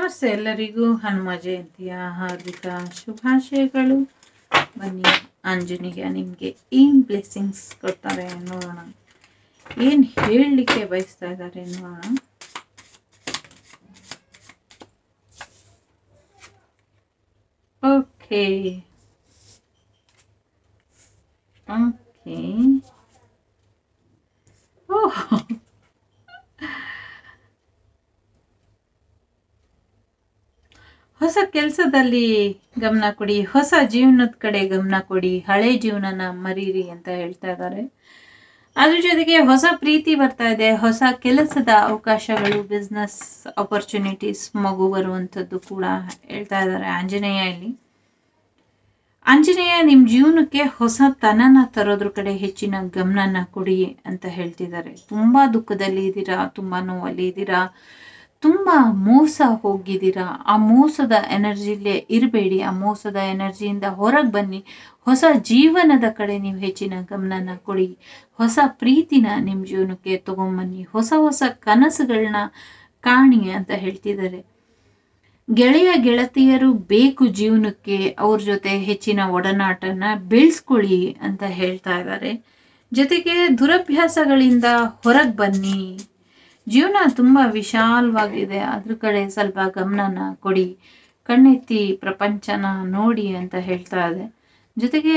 ನಮಸ್ತೆ ಎಲ್ಲರಿಗೂ ಹನುಮ ಜಯಂತಿಯ ಹಾರ್ದಿಕ ಶುಭಾಶಯಗಳು ಬನ್ನಿ ಆಂಜನೇಯ ನಿಮಗೆ ಏನು ಬ್ಲೆಸ್ಸಿಂಗ್ಸ್ ಕೊಡ್ತಾರೆ ನೋಡೋಣ ಏನು ಹೇಳಲಿಕ್ಕೆ ಬಯಸ್ತಾ ಇದ್ದಾರೆ ನೋಡೋಣ ಓಕೆ ಓಕೆ ಓಹ್ ಹೊಸ ಕೆಲಸದಲ್ಲಿ ಗಮನ ಕೊಡಿ ಹೊಸ ಜೀವನದ ಕಡೆ ಗಮನ ಕೊಡಿ ಹಳೆ ಜೀವನನ ಮರೀರಿ ಅಂತ ಹೇಳ್ತಾ ಇದ್ದಾರೆ ಅದ್ರ ಜೊತೆಗೆ ಹೊಸ ಪ್ರೀತಿ ಬರ್ತಾ ಇದೆ ಹೊಸ ಕೆಲಸದ ಅವಕಾಶಗಳು ಬಿಸ್ನೆಸ್ ಆಪರ್ಚುನಿಟೀಸ್ ಮಗು ಬರುವಂಥದ್ದು ಕೂಡ ಹೇಳ್ತಾ ಇದ್ದಾರೆ ಆಂಜನೇಯ ಇಲ್ಲಿ ಆಂಜನೇಯ ನಿಮ್ಮ ಜೀವನಕ್ಕೆ ಹೊಸತನನ ತರೋದ್ರ ಕಡೆ ಹೆಚ್ಚಿನ ಗಮನನ ಕೊಡಿ ಅಂತ ಹೇಳ್ತಿದ್ದಾರೆ ತುಂಬಾ ದುಃಖದಲ್ಲಿ ಇದ್ದೀರಾ ತುಂಬಾ ನೋವಲ್ಲಿ ಇದ್ದೀರಾ ತುಂಬಾ ಮೋಸ ಹೋಗಿದ್ದೀರಾ ಆ ಮೋಸದ ಎನರ್ಜಿಲೇ ಇರಬೇಡಿ ಆ ಮೋಸದ ಎನರ್ಜಿಯಿಂದ ಹೊರಗೆ ಬನ್ನಿ ಹೊಸ ಜೀವನದ ಕಡೆ ನೀವು ಹೆಚ್ಚಿನ ಗಮನನ ಕೊಡಿ ಹೊಸ ಪ್ರೀತಿನ ನಿಮ್ಮ ಜೀವನಕ್ಕೆ ತಗೊಂಬನ್ನಿ ಹೊಸ ಹೊಸ ಕನಸುಗಳನ್ನ ಕಾಣಿ ಅಂತ ಹೇಳ್ತಿದ್ದಾರೆ ಗೆಳೆಯ ಗೆಳತಿಯರು ಬೇಕು ಜೀವನಕ್ಕೆ ಅವ್ರ ಜೊತೆ ಹೆಚ್ಚಿನ ಒಡನಾಟನ ಬೆಳೆಸ್ಕೊಳ್ಳಿ ಅಂತ ಹೇಳ್ತಾ ಇದ್ದಾರೆ ಜೊತೆಗೆ ದುರಭ್ಯಾಸಗಳಿಂದ ಹೊರಗೆ ಬನ್ನಿ ಜೀವನ ತುಂಬ ವಿಶಾಲವಾಗಿದೆ ಅದ್ರ ಕಡೆ ಸ್ವಲ್ಪ ಗಮನನ ಕೊಡಿ ಕಣ್ಣೆತ್ತಿ ಪ್ರಪಂಚನ ನೋಡಿ ಅಂತ ಹೇಳ್ತಾ ಇದೆ ಜೊತೆಗೆ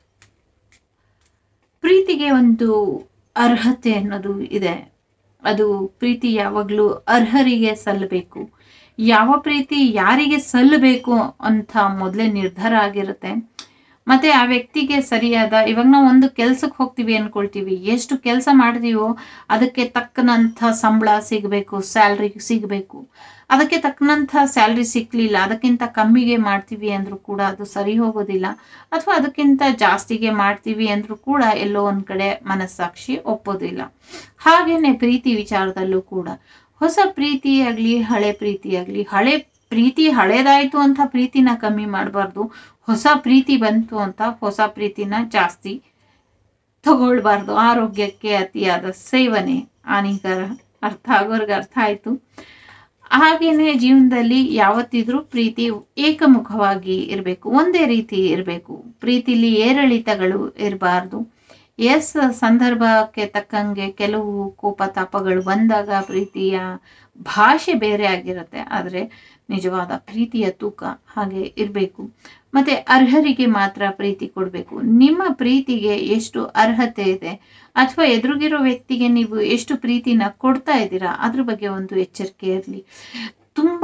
ಪ್ರೀತಿಗೆ ಒಂದು ಅರ್ಹತೆ ಅನ್ನೋದು ಇದೆ ಅದು ಪ್ರೀತಿ ಯಾವಾಗಲೂ ಅರ್ಹರಿಗೆ ಸಲ್ಲಬೇಕು ಯಾವ ಪ್ರೀತಿ ಯಾರಿಗೆ ಸಲ್ಲಬೇಕು ಅಂತ ಮೊದಲೇ ನಿರ್ಧಾರ ಆಗಿರುತ್ತೆ ಮತ್ತೆ ಆ ವ್ಯಕ್ತಿಗೆ ಸರಿಯಾದ ಇವಾಗ ನಾವು ಒಂದು ಕೆಲ್ಸಕ್ಕೆ ಹೋಗ್ತೀವಿ ಅನ್ಕೊಳ್ತೀವಿ ಎಷ್ಟು ಕೆಲಸ ಮಾಡ್ತೀವೋ ಅದಕ್ಕೆ ತಕ್ಕನಂಥ ಸಂಬಳ ಸಿಗಬೇಕು ಸ್ಯಾಲ್ರಿ ಸಿಗಬೇಕು ಅದಕ್ಕೆ ತಕ್ಕನಂಥ ಸ್ಯಾಲ್ರಿ ಸಿಕ್ಲಿಲ್ಲ ಅದಕ್ಕಿಂತ ಕಮ್ಮಿಗೆ ಮಾಡ್ತೀವಿ ಅಂದ್ರೂ ಕೂಡ ಅದು ಸರಿ ಹೋಗೋದಿಲ್ಲ ಅಥವಾ ಅದಕ್ಕಿಂತ ಜಾಸ್ತಿಗೆ ಮಾಡ್ತೀವಿ ಅಂದ್ರೂ ಕೂಡ ಎಲ್ಲೋ ಒಂದ್ ಕಡೆ ಮನಸ್ಸಾಕ್ಷಿ ಒಪ್ಪೋದಿಲ್ಲ ಹಾಗೇನೆ ಪ್ರೀತಿ ವಿಚಾರದಲ್ಲೂ ಕೂಡ ಹೊಸ ಪ್ರೀತಿ ಆಗ್ಲಿ ಹಳೆ ಪ್ರೀತಿ ಆಗ್ಲಿ ಹಳೆ ಪ್ರೀತಿ ಹಳೇದಾಯ್ತು ಅಂತ ಪ್ರೀತಿನ ಕಮ್ಮಿ ಮಾಡಬಾರ್ದು ಹೊಸ ಪ್ರೀತಿ ಬಂತು ಅಂತ ಹೊಸ ಪ್ರೀತಿನ ಜಾಸ್ತಿ ತಗೊಳ್ಬಾರ್ದು ಆರೋಗ್ಯಕ್ಕೆ ಅತಿಯಾದ ಸೇವನೆ ಹಾನಿಕರ ಅರ್ಥ ಆಗೋರ್ಗೆ ಅರ್ಥ ಆಯ್ತು ಹಾಗೇನೆ ಜೀವನದಲ್ಲಿ ಯಾವತ್ತಿದ್ರೂ ಪ್ರೀತಿ ಏಕಮುಖವಾಗಿ ಇರಬೇಕು ಒಂದೇ ರೀತಿ ಇರಬೇಕು ಪ್ರೀತಿಲಿ ಏರಿಳಿತಗಳು ಇರಬಾರ್ದು ಎಸ್ ಸಂದರ್ಭಕ್ಕೆ ತಕ್ಕಂಗೆ ಕೆಲವು ಕೋಪ ತಾಪಗಳು ಬಂದಾಗ ಪ್ರೀತಿಯ ಭಾಷೆ ಬೇರೆ ಆಗಿರುತ್ತೆ ಆದರೆ ನಿಜವಾದ ಪ್ರೀತಿಯ ತೂಕ ಹಾಗೆ ಇರಬೇಕು ಮತ್ತೆ ಅರ್ಹರಿಗೆ ಮಾತ್ರ ಪ್ರೀತಿ ಕೊಡಬೇಕು ನಿಮ್ಮ ಪ್ರೀತಿಗೆ ಎಷ್ಟು ಅರ್ಹತೆ ಇದೆ ಅಥವಾ ಎದುರುಗಿರೋ ವ್ಯಕ್ತಿಗೆ ನೀವು ಎಷ್ಟು ಪ್ರೀತಿನ ಕೊಡ್ತಾ ಇದ್ದೀರಾ ಅದ್ರ ಬಗ್ಗೆ ಒಂದು ಎಚ್ಚರಿಕೆ ಇರಲಿ ತುಂಬ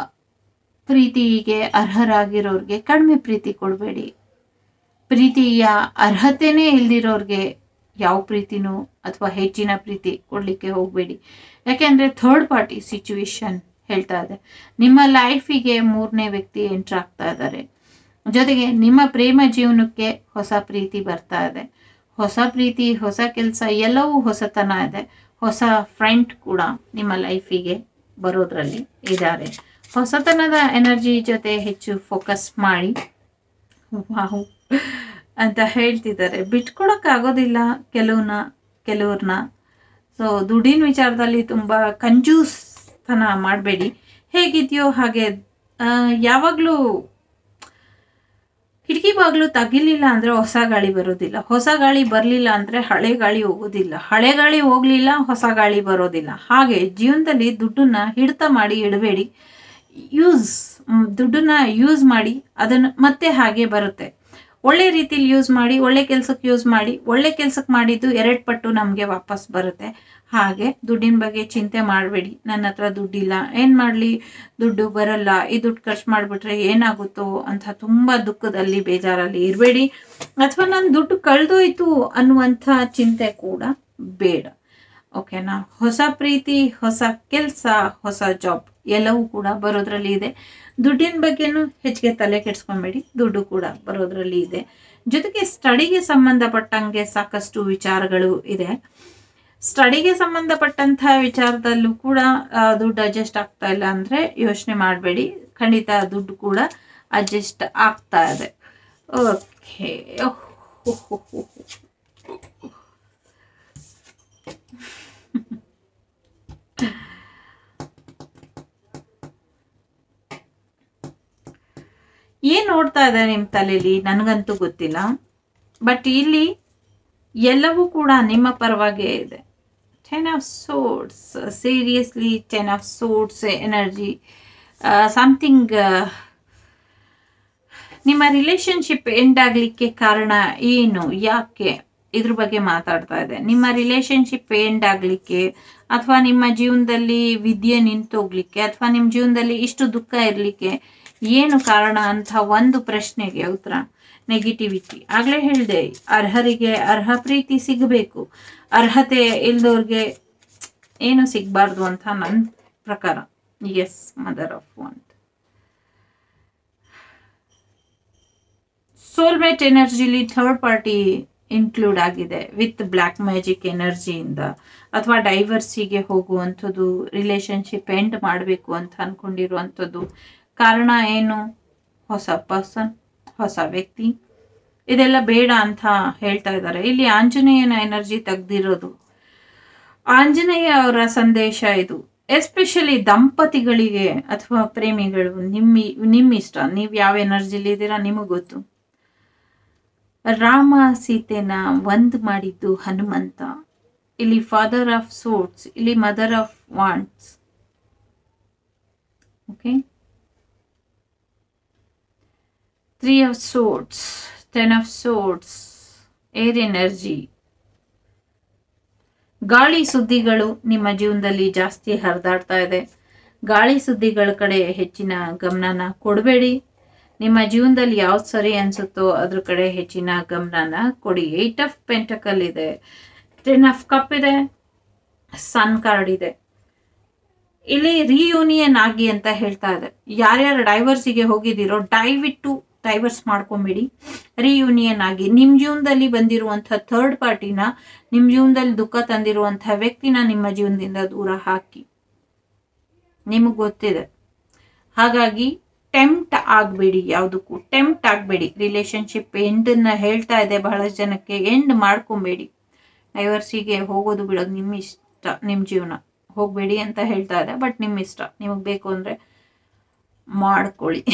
ಪ್ರೀತಿಗೆ ಅರ್ಹರಾಗಿರೋರಿಗೆ ಕಡಿಮೆ ಪ್ರೀತಿ ಕೊಡಬೇಡಿ ಪ್ರೀತಿಯ ಅರ್ಹತೆನೇ ಇಲ್ದಿರೋರ್ಗೆ ಯಾವ ಪ್ರೀತಿನೂ ಅಥವಾ ಹೆಚ್ಚಿನ ಪ್ರೀತಿ ಕೊಡಲಿಕ್ಕೆ ಹೋಗಬೇಡಿ ಯಾಕೆಂದರೆ ಥರ್ಡ್ ಪಾರ್ಟಿ ಸಿಚುವೇಶನ್ ಹೇಳ್ತಾ ಇದೆ ನಿಮ್ಮ ಲೈಫಿಗೆ ಮೂರನೇ ವ್ಯಕ್ತಿ ಎಂಟ್ರ್ ಆಗ್ತಾ ಇದ್ದಾರೆ ಜೊತೆಗೆ ನಿಮ್ಮ ಪ್ರೇಮ ಜೀವನಕ್ಕೆ ಹೊಸ ಪ್ರೀತಿ ಬರ್ತಾ ಇದೆ ಹೊಸ ಪ್ರೀತಿ ಹೊಸ ಕೆಲಸ ಎಲ್ಲವೂ ಹೊಸತನ ಇದೆ ಹೊಸ ಫ್ರೆಂಡ್ ಕೂಡ ನಿಮ್ಮ ಲೈಫಿಗೆ ಬರೋದ್ರಲ್ಲಿ ಇದ್ದಾರೆ ಹೊಸತನದ ಎನರ್ಜಿ ಜೊತೆ ಹೆಚ್ಚು ಫೋಕಸ್ ಮಾಡಿ ವಾಹು ಅಂತ ಹೇಳ್ತಿದ್ದಾರೆ ಬಿಟ್ಕೊಡೋಕ್ಕಾಗೋದಿಲ್ಲ ಕೆಲವನ್ನ ಕೆಲವ್ರನ್ನ ಸೊ ದುಡ್ಡಿನ ವಿಚಾರದಲ್ಲಿ ತುಂಬ ಕಂಜೂಸ್ತನ ಮಾಡಬೇಡಿ ಹೇಗಿದೆಯೋ ಹಾಗೆ ಯಾವಾಗಲೂ ಕಿಟಕಿ ಬಾಗಿಲು ತಗಿಲಿಲ್ಲ ಅಂದರೆ ಹೊಸ ಗಾಳಿ ಬರೋದಿಲ್ಲ ಹೊಸ ಗಾಳಿ ಬರಲಿಲ್ಲ ಅಂದರೆ ಹಳೆ ಗಾಳಿ ಹೋಗೋದಿಲ್ಲ ಹಳೆ ಗಾಳಿ ಹೋಗಲಿಲ್ಲ ಹೊಸ ಗಾಳಿ ಬರೋದಿಲ್ಲ ಹಾಗೆ ಜೀವನದಲ್ಲಿ ದುಡ್ಡನ್ನ ಹಿಡಿತ ಮಾಡಿ ಇಡಬೇಡಿ ಯೂಸ್ ದುಡ್ಡನ್ನ ಯೂಸ್ ಮಾಡಿ ಅದನ್ನು ಮತ್ತೆ ಹಾಗೆ ಬರುತ್ತೆ ಒಳ್ಳೆ ರೀತಿಲಿ ಯೂಸ್ ಮಾಡಿ ಒಳ್ಳೆ ಕೆಲಸಕ್ಕೆ ಯೂಸ್ ಮಾಡಿ ಒಳ್ಳೆ ಕೆಲಸಕ್ಕೆ ಮಾಡಿದ್ದು ಎರಡು ಪಟ್ಟು ನಮಗೆ ವಾಪಸ್ ಬರುತ್ತೆ ಹಾಗೆ ದುಡ್ಡಿನ ಬಗ್ಗೆ ಚಿಂತೆ ಮಾಡಬೇಡಿ ನನ್ನ ಹತ್ರ ದುಡ್ಡಿಲ್ಲ ಏನು ಮಾಡಲಿ ದುಡ್ಡು ಬರಲ್ಲ ಈ ದುಡ್ಡು ಖರ್ಚು ಮಾಡಿಬಿಟ್ರೆ ಏನಾಗುತ್ತೋ ಅಂತ ತುಂಬ ದುಃಖದಲ್ಲಿ ಬೇಜಾರಲ್ಲಿ ಇರಬೇಡಿ ಅಥವಾ ನನ್ನ ದುಡ್ಡು ಕಳೆದೋಯ್ತು ಅನ್ನುವಂಥ ಚಿಂತೆ ಕೂಡ ಬೇಡ ಓಕೆನಾ ಹೊಸ ಪ್ರೀತಿ ಹೊಸ ಕೆಲಸ ಹೊಸ ಜಾಬ್ ಎಲ್ಲವೂ ಕೂಡ ಬರೋದ್ರಲ್ಲಿ ಇದೆ ದುಡ್ಡಿನ ಬಗ್ಗೆನೂ ಹೆಚ್ಚಿಗೆ ತಲೆ ಕೆಡ್ಸ್ಕೊಬೇಡಿ ದುಡ್ಡು ಕೂಡ ಬರೋದ್ರಲ್ಲಿ ಇದೆ ಜೊತೆಗೆ ಸ್ಟಡಿಗೆ ಸಂಬಂಧಪಟ್ಟಂಗೆ ಸಾಕಷ್ಟು ವಿಚಾರಗಳು ಇದೆ ಸ್ಟಡಿಗೆ ಸಂಬಂಧಪಟ್ಟಂತಹ ವಿಚಾರದಲ್ಲೂ ಕೂಡ ದುಡ್ಡು ಅಡ್ಜಸ್ಟ್ ಆಗ್ತಾ ಇಲ್ಲ ಅಂದರೆ ಯೋಚನೆ ಮಾಡಬೇಡಿ ಖಂಡಿತ ದುಡ್ಡು ಕೂಡ ಅಡ್ಜಸ್ಟ್ ಆಗ್ತಾ ಇದೆ ಓಕೆ ನೋಡ್ತಾ ಇದೆ ನಿಮ್ಮ ತಲೆಯಲ್ಲಿ ನನಗಂತೂ ಗೊತ್ತಿಲ್ಲ ಬಟ್ ಇಲ್ಲಿ ಎಲ್ಲವೂ ಕೂಡ ನಿಮ್ಮ ಪರವಾಗೇ ಇದೆ ten of swords seriously ten of swords energy something ನಿಮ್ಮ ರಿಲೇಶನ್ಶಿಪ್ ಎಂಡ್ ಆಗಲಿಕ್ಕೆ ಕಾರಣ ಏನು ಯಾಕೆ ಇದ್ರ ಬಗ್ಗೆ ಮಾತಾಡ್ತಾ ಇದೆ ನಿಮ್ಮ ರಿಲೇಶನ್ಶಿಪ್ ಎಂಡ್ ಆಗಲಿಕ್ಕೆ ಅಥವಾ ನಿಮ್ಮ ಜೀವನದಲ್ಲಿ ವಿದ್ಯೆ ನಿಂತೋಗ್ಲಿಕ್ಕೆ ಅಥವಾ ನಿಮ್ಮ ಜೀವನದಲ್ಲಿ ಇಷ್ಟು ದುಃಖ ಇರಲಿಕ್ಕೆ ಏನು ಕಾರಣ ಅಂತ ಒಂದು ಪ್ರಶ್ನೆಗೆ ಉತ್ತರ ನೆಗೆಟಿವಿಟಿ ಆಗಲೇ ಹೇಳಿದೆ ಅರ್ಹರಿಗೆ ಅರ್ಹ ಪ್ರೀತಿ ಸಿಗಬೇಕು ಅರ್ಹತೆ ಇಲ್ದವ್ರಿಗೆ ಏನು ಸಿಗಬಾರ್ದು ಅಂತ ನನ್ನ ಪ್ರಕಾರ ಎಸ್ ಮದರ್ ಆಫ್ ಒನ್ ಸೋಲ್ಮೇಟ್ ಎನರ್ಜಿಲಿ ಥರ್ಡ್ ಪಾರ್ಟಿ ಇನ್ಕ್ಲೂಡ್ ಆಗಿದೆ ವಿತ್ ಬ್ಲ್ಯಾಕ್ ಮ್ಯಾಜಿಕ್ ಎನರ್ಜಿಯಿಂದ ಅಥವಾ ಡೈವರ್ಸಿಗೆ ಹೋಗುವಂಥದ್ದು ರಿಲೇಶನ್ಶಿಪ್ ಎಂಡ್ ಮಾಡಬೇಕು ಅಂತ ಅನ್ಕೊಂಡಿರುವಂಥದ್ದು ಕಾರಣ ಏನು ಹೊಸ ಪರ್ಸನ್ ಹೊಸ ವ್ಯಕ್ತಿ ಇದೆಲ್ಲ ಬೇಡ ಅಂತ ಹೇಳ್ತಾ ಇದ್ದಾರೆ ಇಲ್ಲಿ ಆಂಜನೇಯನ ಎನರ್ಜಿ ತೆಗ್ದಿರೋದು ಆಂಜನೇಯ ಅವರ ಸಂದೇಶ ಇದು ಎಸ್ಪೆಷಲಿ ದಂಪತಿಗಳಿಗೆ ಅಥವಾ ಪ್ರೇಮಿಗಳು ನಿಮ್ಮ ನಿಮ್ಮ ಇಷ್ಟ ನೀವು ಯಾವ ಎನರ್ಜಿಲಿ ಇದ್ದೀರಾ ನಿಮಗೆ ಗೊತ್ತು ರಾಮ ಸೀತೆನ ಒಂದ್ ಮಾಡಿದ್ದು ಹನುಮಂತ ಇಲ್ಲಿ ಫಾದರ್ ಆಫ್ ಸೋಟ್ಸ್ ಇಲ್ಲಿ mother of wands okay three of swords ten of swords air energy ಗಾಳಿ ಸುದ್ದಿಗಳು ನಿಮ್ಮ ಜೀವನದಲ್ಲಿ ಜಾಸ್ತಿ ಹರಿದಾಡ್ತಾ ಇದೆ ಗಾಳಿ ಸುದ್ದಿಗಳ ಕಡೆ ಹೆಚ್ಚಿನ ಗಮನನ ಕೊಡಬೇಡಿ ನಿಮ್ಮ ಜೀವನದಲ್ಲಿ ಯಾವ್ದು ಸರಿ ಅನ್ಸುತ್ತೋ ಅದ್ರ ಕಡೆ ಹೆಚ್ಚಿನ ಗಮನನ ಕೊಡಿ ಏಟ್ ಆಫ್ ಪೆಂಟಕಲ್ ಇದೆ ಟೆನ್ ಆಫ್ ಕಪ್ ಇದೆ ಸನ್ ಕಾರ್ಡ್ ಇದೆ ಇಲ್ಲಿ ರಿಯೂನಿಯನ್ ಆಗಿ ಅಂತ ಹೇಳ್ತಾ ಇದೆ ಯಾರ್ಯಾರು ಡೈವರ್ಸಿಗೆ ಹೋಗಿದ್ದೀರೋ ದಯವಿಟ್ಟು ಡೈವರ್ಸ್ ಮಾಡ್ಕೊಂಬಿಡಿ ರಿಯೂನಿಯನ್ ಆಗಿ ನಿಮ್ಮ ಜೀವನದಲ್ಲಿ ಬಂದಿರುವಂಥ ಥರ್ಡ್ ಪಾರ್ಟಿನ ನಿಮ್ಮ ಜೀವನದಲ್ಲಿ ದುಃಖ ತಂದಿರುವಂಥ ವ್ಯಕ್ತಿನ ನಿಮ್ಮ ಜೀವನದಿಂದ ದೂರ ಹಾಕಿ ನಿಮಗೆ ಗೊತ್ತಿದೆ ಹಾಗಾಗಿ ಟೆಂಪ್ಟ್ ಆಗಬೇಡಿ ಯಾವುದಕ್ಕೂ ಟೆಂಪ್ಟ್ ಆಗಬೇಡಿ ರಿಲೇಶನ್ಶಿಪ್ ಎಂಡನ್ನ ಹೇಳ್ತಾ ಇದೆ ಬಹಳಷ್ಟು ಜನಕ್ಕೆ ಎಂಡ್ ಮಾಡ್ಕೊಬೇಡಿ ಡೈವರ್ಸಿಗೆ ಹೋಗೋದು ಬಿಡೋದು ನಿಮ್ಮ ಇಷ್ಟ ನಿಮ್ಮ ಜೀವನ ಹೋಗಬೇಡಿ ಅಂತ ಹೇಳ್ತಾ ಇದೆ ಬಟ್ ನಿಮ್ಮ ಇಷ್ಟ ನಿಮಗೆ ಬೇಕು ಅಂದರೆ ಮಾಡ್ಕೊಳ್ಳಿ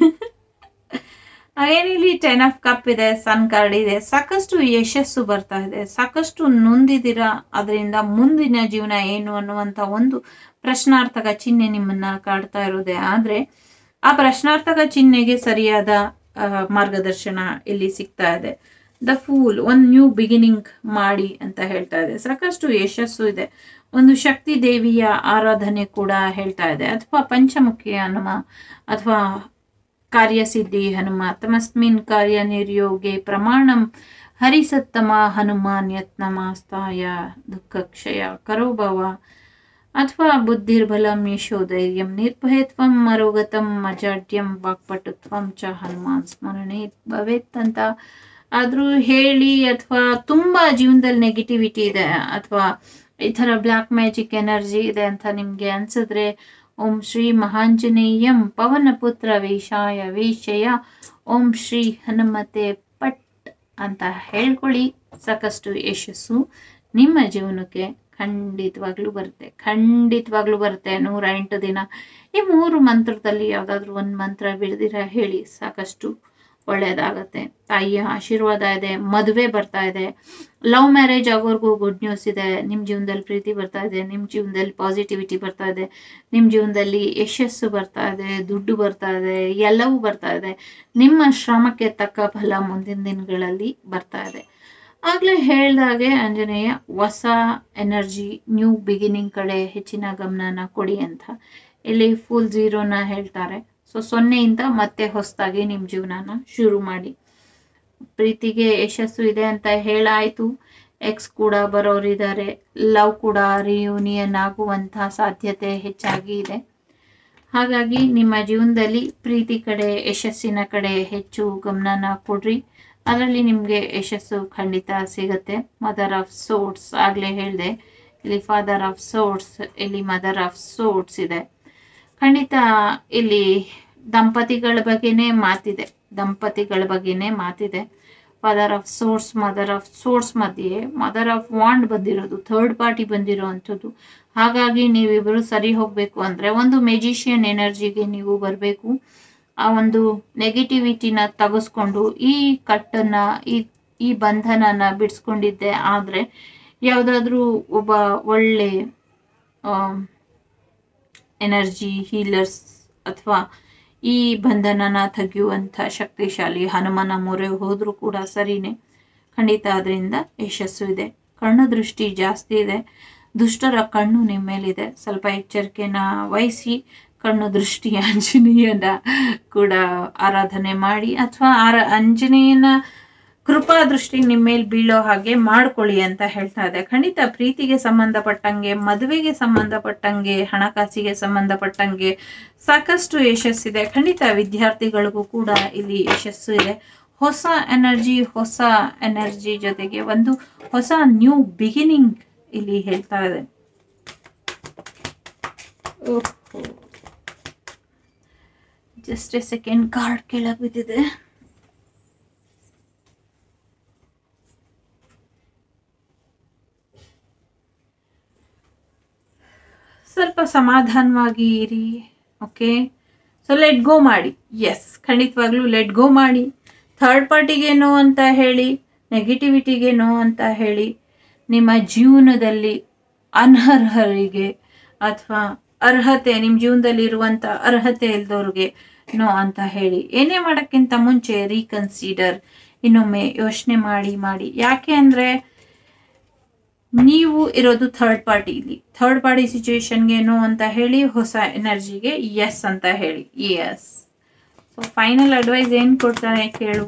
ಹಾಗೇನಿಲ್ಲಿ ಟೆನ್ ಆಫ್ ಕಪ್ ಇದೆ ಸನ್ ಕಾರ್ಡ್ ಇದೆ ಸಾಕಷ್ಟು ಯಶಸ್ಸು ಬರ್ತಾ ಇದೆ ಸಾಕಷ್ಟು ನೊಂದಿದ್ದೀರಾ ಅದರಿಂದ ಮುಂದಿನ ಜೀವನ ಏನು ಅನ್ನುವಂಥ ಒಂದು ಪ್ರಶ್ನಾರ್ಥಕ ಚಿಹ್ನೆ ನಿಮ್ಮನ್ನ ಕಾಡ್ತಾ ಇರೋದೇ ಆದರೆ ಆ ಪ್ರಶ್ನಾರ್ಥಕ ಚಿಹ್ನೆಗೆ ಸರಿಯಾದ ಆ, ಮಾರ್ಗದರ್ಶನ ಇಲ್ಲಿ ಸಿಗ್ತಾ ಇದೆ ದ ಫೂಲ್ ಒಂದು ನ್ಯೂ ಬಿಗಿನಿಂಗ್ ಮಾಡಿ ಅಂತ ಹೇಳ್ತಾ ಇದೆ ಸಾಕಷ್ಟು ಯಶಸ್ಸು ಇದೆ ಒಂದು ಶಕ್ತಿ ದೇವಿಯ ಆರಾಧನೆ ಕೂಡ ಹೇಳ್ತಾ ಇದೆ ಅಥವಾ ಪಂಚಮುಖಿ ಹನುಮ ಅಥವಾ ಕಾರ್ಯಸಿದ್ಧಿ ಹನುಮ ತಮಸ್ಮಿನ್ ಕಾರ್ಯ ನಿರ್ಯೋಗೆ ಪ್ರಮಾಣಂ ಹರಿಸತ್ತಮ ಹನುಮಾನ್ ಯತ್ನಮಾಸ್ತಾಯ ದುಃಖಕ್ಷಯ ಕರೋಭವ ಅಥವಾ ಬುದ್ಧಿರ್ಬಲಂ ಯಶೋಧೈರ್ಯಂ ನಿರ್ಭಯತ್ವಂ ಮರೋಗತಂ ಅಜಾಡ್ಯಂ ವಾಕ್ಪಟುತ್ವಂ ಚ ಹನುಮಾನ್ ಸ್ಮರಣೆ ಭವೇತ್ ಅಂತ ಆದ್ರೂ ಹೇಳಿ ಅಥವಾ ತುಂಬಾ ಜೀವನದಲ್ಲಿ ನೆಗೆಟಿವಿಟಿ ಇದೆ ಅಥವಾ ಈ ಥರ ಬ್ಲ್ಯಾಕ್ ಮ್ಯಾಜಿಕ್ ಎನರ್ಜಿ ಇದೆ ಅಂತ ನಿಮ್ಗೆ ಅನ್ಸಿದ್ರೆ ಓಂ ಶ್ರೀ ಮಹಾಂಜನೇಯಂ ಪವನಪುತ್ರ ವೇಷಾಯ ವೇಷಯ ಓಂ ಶ್ರೀ ಹನುಮತೆ ಪಟ್ ಅಂತ ಹೇಳ್ಕೊಳ್ಳಿ ಸಾಕಷ್ಟು ಯಶಸ್ಸು ನಿಮ್ಮ ಜೀವನಕ್ಕೆ ಖಂಡಿತವಾಗ್ಲೂ ಬರುತ್ತೆ ಖಂಡಿತವಾಗ್ಲೂ ಬರುತ್ತೆ ನೂರ ಎಂಟು ದಿನ ಈ ಮೂರು ಮಂತ್ರದಲ್ಲಿ ಯಾವುದಾದ್ರೂ ಒಂದು ಮಂತ್ರ ಬಿಡ್ದಿರ ಹೇಳಿ ಸಾಕಷ್ಟು ಒಳ್ಳೆಯದಾಗತ್ತೆ ತಾಯಿಯ ಆಶೀರ್ವಾದ ಇದೆ ಮದುವೆ ಬರ್ತಾ ಇದೆ ಲವ್ ಮ್ಯಾರೇಜ್ ಆಗೋರ್ಗೂ ಗುಡ್ ನ್ಯೂಸ್ ಇದೆ ನಿಮ್ಮ ಜೀವನದಲ್ಲಿ ಪ್ರೀತಿ ಬರ್ತಾ ಇದೆ ನಿಮ್ಮ ಜೀವನದಲ್ಲಿ ಪಾಸಿಟಿವಿಟಿ ಬರ್ತಾ ಇದೆ ನಿಮ್ಮ ಜೀವನದಲ್ಲಿ ಯಶಸ್ಸು ಬರ್ತಾ ಇದೆ ದುಡ್ಡು ಬರ್ತಾ ಇದೆ ಎಲ್ಲವೂ ಬರ್ತಾ ಇದೆ ನಿಮ್ಮ ಶ್ರಮಕ್ಕೆ ತಕ್ಕ ಫಲ ಮುಂದಿನ ದಿನಗಳಲ್ಲಿ ಬರ್ತಾ ಇದೆ ಆಗ್ಲೇ ಹೇಳ್ದಾಗೆ ಆಂಜನೇಯ ಹೊಸ ಎನರ್ಜಿ ನ್ಯೂ ಬಿಗಿನಿಂಗ್ ಕಡೆ ಹೆಚ್ಚಿನ ಗಮನನ ಕೊಡಿ ಅಂತ ಇಲ್ಲಿ ಫುಲ್ ಝೀರೋನ ಹೇಳ್ತಾರೆ ಸೊ ಸೊನ್ನೆಯಿಂದ ಮತ್ತೆ ಹೊಸದಾಗಿ ನಿಮ್ಮ ಜೀವನನ ಶುರು ಮಾಡಿ ಪ್ರೀತಿಗೆ ಯಶಸ್ಸು ಇದೆ ಅಂತ ಹೇಳಾಯ್ತು ಎಕ್ಸ್ ಕೂಡ ಬರೋರಿದ್ದಾರೆ ಲವ್ ಕೂಡ ರಿಯೂನಿಯನ್ ಆಗುವಂಥ ಸಾಧ್ಯತೆ ಹೆಚ್ಚಾಗಿ ಇದೆ ಹಾಗಾಗಿ ನಿಮ್ಮ ಜೀವನದಲ್ಲಿ ಪ್ರೀತಿ ಕಡೆ ಯಶಸ್ಸಿನ ಕಡೆ ಹೆಚ್ಚು ಗಮನನ ಕೊಡ್ರಿ ಅದರಲ್ಲಿ ನಿಮಗೆ ಯಶಸ್ಸು ಖಂಡಿತ ಸಿಗುತ್ತೆ ಮದರ್ ಆಫ್ ಸೋಟ್ಸ್ ಆಗಲೇ ಹೇಳಿದೆ ಇಲ್ಲಿ ಫಾದರ್ ಆಫ್ ಸೋಟ್ಸ್ ಇಲ್ಲಿ ಮದರ್ ಆಫ್ ಸೋಟ್ಸ್ ಇದೆ ಖಂಡಿತ ಇಲ್ಲಿ ದಂಪತಿಗಳ ಬಗ್ಗೆನೇ ಮಾತಿದೆ ದಂಪತಿಗಳ ಬಗ್ಗೆನೇ ಮಾತಿದೆ father of swords mother of swords ಮಧ್ಯೆ ಮದರ್ ಆಫ್ ವಾಂಡ್ ಬಂದಿರೋದು ಥರ್ಡ್ ಪಾರ್ಟಿ ಬಂದಿರೋ ಅಂಥದ್ದು ಹಾಗಾಗಿ ನೀವಿಬ್ಬರು ಸರಿ ಹೋಗಬೇಕು ಅಂದರೆ ಒಂದು ಮೆಜಿಷಿಯನ್ ಎನರ್ಜಿಗೆ ನೀವು ಬರಬೇಕು ಆ ಒಂದು ನೆಗೆಟಿವಿಟಿನ ತೆಗೆಸ್ಕೊಂಡು ಈ ಕಟ್ಟನ್ನ ಈ ಈ ಬಂಧನನ ಬಿಡಿಸ್ಕೊಂಡಿದ್ದೆ ಆದರೆ ಯಾವುದಾದ್ರೂ ಒಬ್ಬ ಒಳ್ಳೆ ಎನರ್ಜಿ ಹೀಲರ್ಸ್ ಅಥವಾ ಈ ಬಂಧನನ ತೆಗೆಯುವಂಥ ಶಕ್ತಿಶಾಲಿ ಹನುಮನ ಮೊರೆ ಹೋದರೂ ಕೂಡ ಸರಿನೇ ಖಂಡಿತ ಅದರಿಂದ ಯಶಸ್ಸು ಇದೆ ಕಣ್ಣು ದೃಷ್ಟಿ ಜಾಸ್ತಿ ಇದೆ ದುಷ್ಟರ ಕಣ್ಣು ನಿಮ್ಮ ಮೇಲಿದೆ ಸ್ವಲ್ಪ ಎಚ್ಚರಿಕೆನ ವಹಿಸಿ ಕಣ್ಣು ದೃಷ್ಟಿ ಆಂಜನೇಯನ ಕೂಡ ಆರಾಧನೆ ಮಾಡಿ ಅಥವಾ ಆರ ಆಂಜನೇಯನ ಕೃಪಾ ದೃಷ್ಟಿ ನಿಮ್ಮ ಮೇಲೆ ಬೀಳೋ ಹಾಗೆ ಮಾಡ್ಕೊಳ್ಳಿ ಅಂತ ಹೇಳ್ತಾ ಇದೆ ಖಂಡಿತ ಪ್ರೀತಿಗೆ ಸಂಬಂಧಪಟ್ಟಂಗೆ ಮದುವೆಗೆ ಸಂಬಂಧಪಟ್ಟಂಗೆ ಹಣಕಾಸಿಗೆ ಸಂಬಂಧಪಟ್ಟಂಗೆ ಸಾಕಷ್ಟು ಯಶಸ್ಸಿದೆ ಖಂಡಿತ ವಿದ್ಯಾರ್ಥಿಗಳಿಗೂ ಕೂಡ ಇಲ್ಲಿ ಯಶಸ್ಸು ಇದೆ ಹೊಸ ಎನರ್ಜಿ ಹೊಸ ಎನರ್ಜಿ ಜೊತೆಗೆ ಒಂದು ಹೊಸ ನ್ಯೂ ಬಿಗಿನಿಂಗ್ ಇಲ್ಲಿ ಹೇಳ್ತಾ ಇದೆ ಜಸ್ಟ್ ಎ ಸೆಕೆಂಡ್ ಕಾರ್ಡ್ ಕೆಳಗೆ ಬಿದ್ದಿದೆ ಸ್ವಲ್ಪ ಸಮಾಧಾನವಾಗಿ ಇರಿ ಓಕೆ ಸೊ ಲೆಟ್ ಗೋ ಮಾಡಿ ಎಸ್ ಖಂಡಿತವಾಗ್ಲೂ ಲೆಟ್ ಗೋ ಮಾಡಿ ಥರ್ಡ್ ಪಾರ್ಟಿಗೆ ನೋ ಅಂತ ಹೇಳಿ ನೆಗೆಟಿವಿಟಿಗೆ ನೋ ಅಂತ ಹೇಳಿ ನಿಮ್ಮ ಜೀವನದಲ್ಲಿ ಅನರ್ಹರಿಗೆ ಅಥವಾ ಅರ್ಹತೆ ನಿಮ್ಮ ಜೀವನದಲ್ಲಿ ಇರುವಂಥ ಅರ್ಹತೆ ಇಲ್ದವ್ರಿಗೆ ನೋ ಅಂತ ಹೇಳಿ ಏನೇ ಮಾಡೋಕ್ಕಿಂತ ಮುಂಚೆ ರೀಕನ್ಸಿಡರ್ ಇನ್ನೊಮ್ಮೆ ಯೋಚನೆ ಮಾಡಿ ಮಾಡಿ ಯಾಕೆ ಅಂದರೆ ನೀವು ಇರೋದು ಥರ್ಡ್ ಪಾರ್ಟಿಲಿ ಥರ್ಡ್ ಪಾರ್ಟಿ ಸಿಚುವೇಶನ್ಗೆ ನೋ ಅಂತ ಹೇಳಿ ಹೊಸ ಎನರ್ಜಿಗೆ ಎಸ್ ಅಂತ ಹೇಳಿ ಎಸ್ ಸೊ ಫೈನಲ್ ಅಡ್ವೈಸ್ ಏನು ಕೊಡ್ತಾರೆ ಕೇಳುವ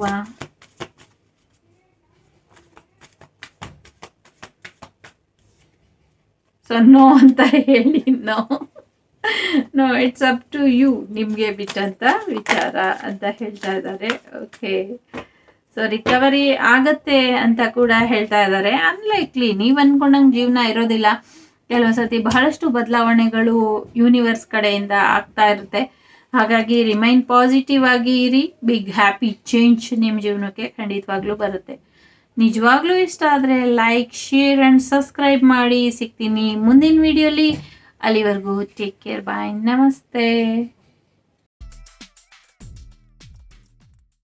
ಸೊ ನೋ ಅಂತ ಹೇಳಿ no no it's up to you ನಿಮಗೆ ಬಿಟ್ಟಂತ ವಿಚಾರ ಅಂತ ಹೇಳ್ತಾ ಇದ್ದಾರೆ ಓಕೆ ಸೊ ರಿಕವರಿ ಆಗತ್ತೆ ಅಂತ ಕೂಡ ಹೇಳ್ತಾ ಇದ್ದಾರೆ ಅನ್ಲೈಕ್ಲಿ ನೀವು ಅನ್ಕೊಂಡಂಗೆ ಜೀವನ ಇರೋದಿಲ್ಲ ಕೆಲವು ಸತಿ ಬಹಳಷ್ಟು ಬದಲಾವಣೆಗಳು ಯೂನಿವರ್ಸ್ ಕಡೆಯಿಂದ ಆಗ್ತಾ ಇರುತ್ತೆ ಹಾಗಾಗಿ ರಿಮೈನ್ ಪಾಸಿಟಿವ್ ಆಗಿ ಇರಿ ಬಿಗ್ ಹ್ಯಾಪಿ ಚೇಂಜ್ ನಿಮ್ಮ ಜೀವನಕ್ಕೆ ಖಂಡಿತವಾಗ್ಲೂ ಬರುತ್ತೆ ನಿಜವಾಗ್ಲೂ ಇಷ್ಟ ಆದರೆ ಲೈಕ್ ಶೇರ್ ಆ್ಯಂಡ್ ಸಬ್ಸ್ಕ್ರೈಬ್ ಮಾಡಿ ಸಿಗ್ತೀನಿ ಮುಂದಿನ ವಿಡಿಯೋಲಿ ಅಲ್ಲಿವರೆಗೂ ಟೇಕ್ ಕೇರ್ ಬಾಯ್ ನಮಸ್ತೆ